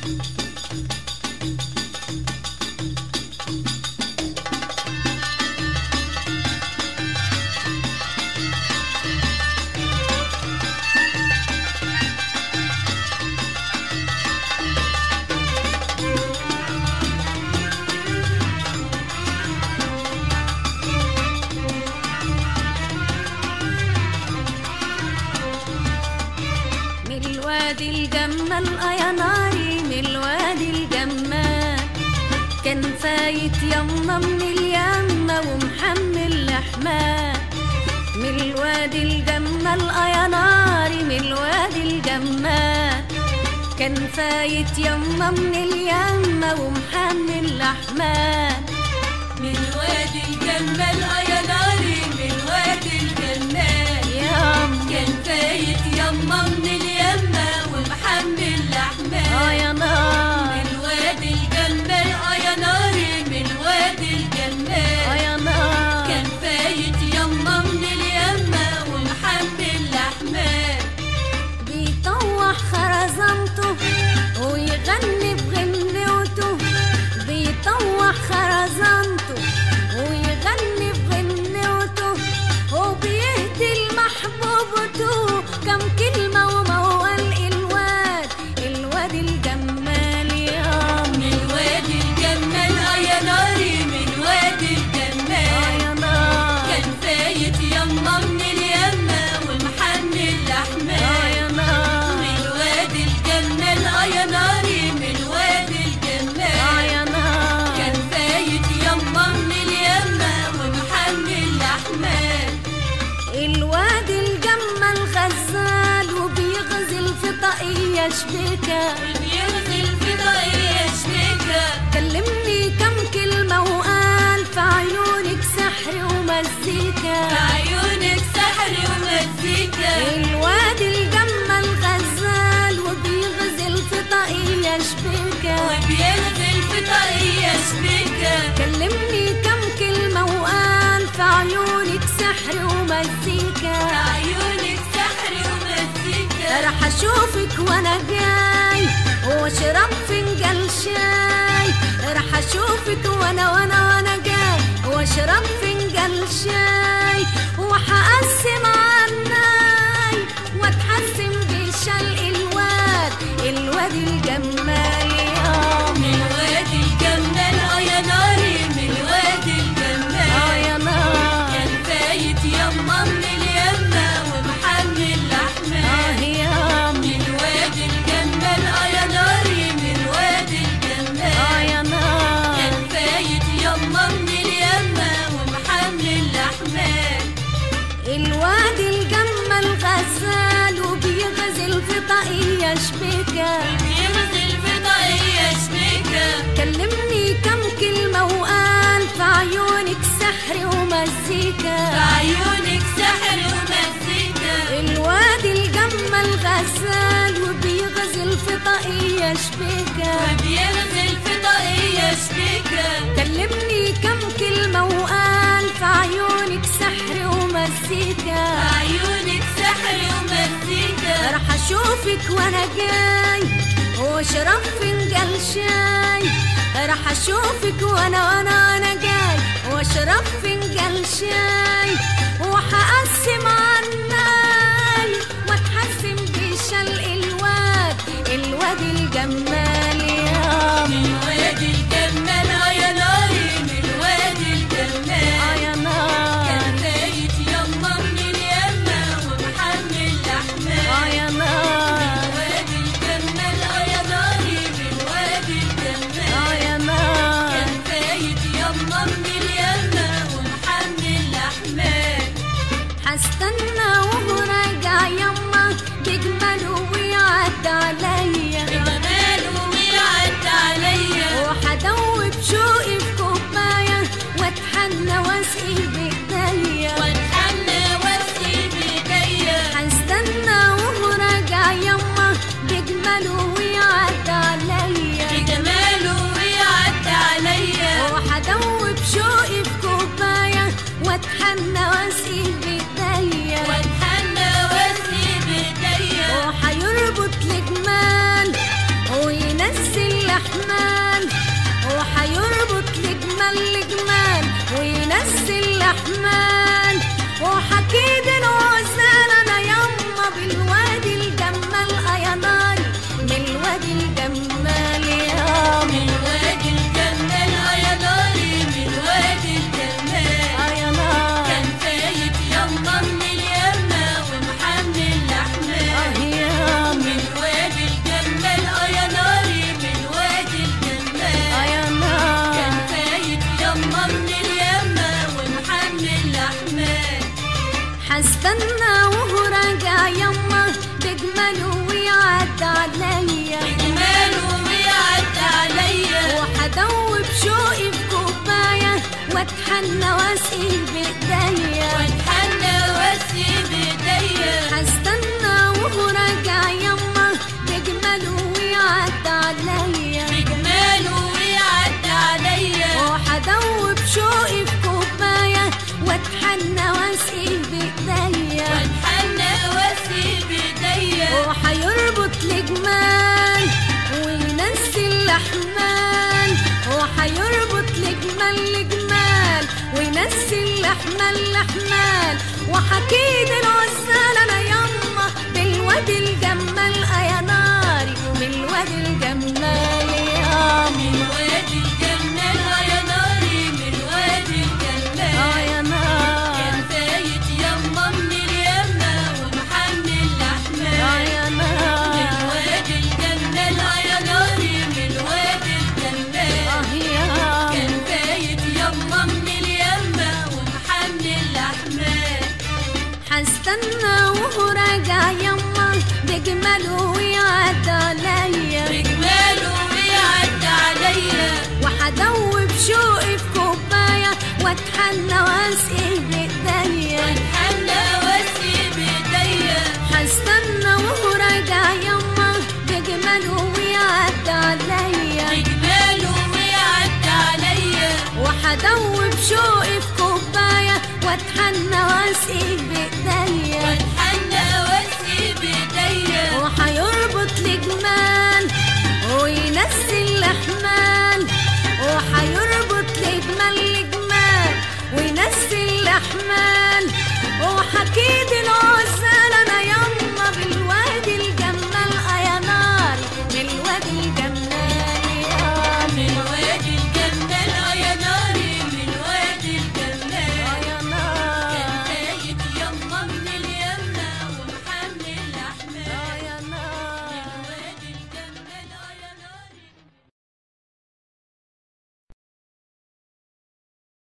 من الوادي الجمال آه يا ناري من الوادي الجمال كان فايت يما من اليمة ومحمل لحماه من الوادي الجمال آه يا ناري من الوادي الجمال كان فايت يما من اليمة ومحمل لحماه من وادي الجمال اه يا ناري من وادي الجمال يما كان فايت يما من اليمة ومحمل آه لحمة يا نار من وادي الجمال اه يا ناري من وادي آه الجمال يا نار كان فايت يما من اليمة ومحمل لحمة بيطوح خرزانته ويغني بغنوته بيطوح خرزانته ويغني بغنوته وبيهدي لمحبوبته كم كلمة وموال الواد الواد الجمال يا من وادي الجمال اه يا ناري من وادي الجمال يا نار كان فايت يما من اليمة ومحمل لحمة يا نار من وادي الجمال اه يا ناري من وادي الجمال يا نار كان فايت يما من اليمة ومحمل لحمة الواد الجمل غزال وبيغزل في طاقية شبكة بيغزل في ضيق شبكة كلمني كم كلمة وقال في عيونك سحر ومزيكا عيونك سحر ومزيكا الواد الجمل غزال وبيغزل في طاقية شبكة وبيغزل في ضيق شبكة كلمني كم كلمة وقال في عيونك سحر ومزيكا عيونك سحر ومزيكا راح اشوفك وانا جاي واشرب فنجان شاي راح اشوفك وانا وانا وانا جاي واشرب فنجان شاي وهقسم عناي واتحسم بشلق الواد الواد الجمال يا من وادي الجمال اه يا ناري من وادي اه الجمال يا نار كان فايت يما من اليمة ومحمل لحمة اه يا من وادي الجمال اه يا ناري من وادي اه الجمال يا نار كان فايت يما من اليمة ومحمل لحمة الواد الجمل غزال وبيغزل في طاقية شبكة بيغزل في ضيق شبكة كلمني كم كلمة وقال في عيونك سحر ومزيكا عيونك سحر ومزيكا الواد الجمل غزال وبيغزل في طاقية شبكة بيغزل في ضيق شبكة كلمني كم كلمة وقال في عيونك سحر ومزيكا عيونك سحر ومزيكا راح اشوفك وانا جاي واشرب فنجان شاي راح اشوفك وانا وانا وانا جاي واشرب فنجان شاي وهقسم عناي واتحسم بشلق الواد الواد الجمال يا من وادي الجمال اه يا ناري من وادي الجمال آه يا نار كان فايت يما من اليمة ومحمل لحمة اه يا نار وادي الجمال اه يا ناري من وادي الجمال اه يا نار كان فايت يما من اليمة ومحمل لحمة هستنى وهو راجع يما بجماله ويعد عليا بجماله واتحنى واسقي بايديا واتحنى واسيب ايديا هستنى وهو راجع يما بجماله ويعدي عليا بجماله ويعدي عليا وحدوب شوقي في كوباية واتحنى واسقي بايديا واتحنى واسيب ايديا وحيربط لجمال وينزل لحمال وحيربط لجمال لجمال وينزل لحمال لحمال وحكيد العزال انا يما بالواد الجمال آه يا ناري بالواد الجمال يا من وادي الجمال آه يا ناري من وادي اه الجمال يا كان نار فايت يما من اليمة ومحمل اه لحمال يا من نار وادي الجمال آه يا ناري من وادي الجمال اه يا كان فايت يما من اليمة ومحمل لحمال هستنى وهو راجع يما بجماله ويعدي عليا بجماله ويعدي عليا وحدوب شوقي في كوباية واتحنى واسقي بايديا واتحنى واسيب ايديا هستنى وهو راجع يما بجماله ويعدي عليا بجماله ويعدي عليا وحدوب شوقي في كوباية واتحنى واسقي بايديا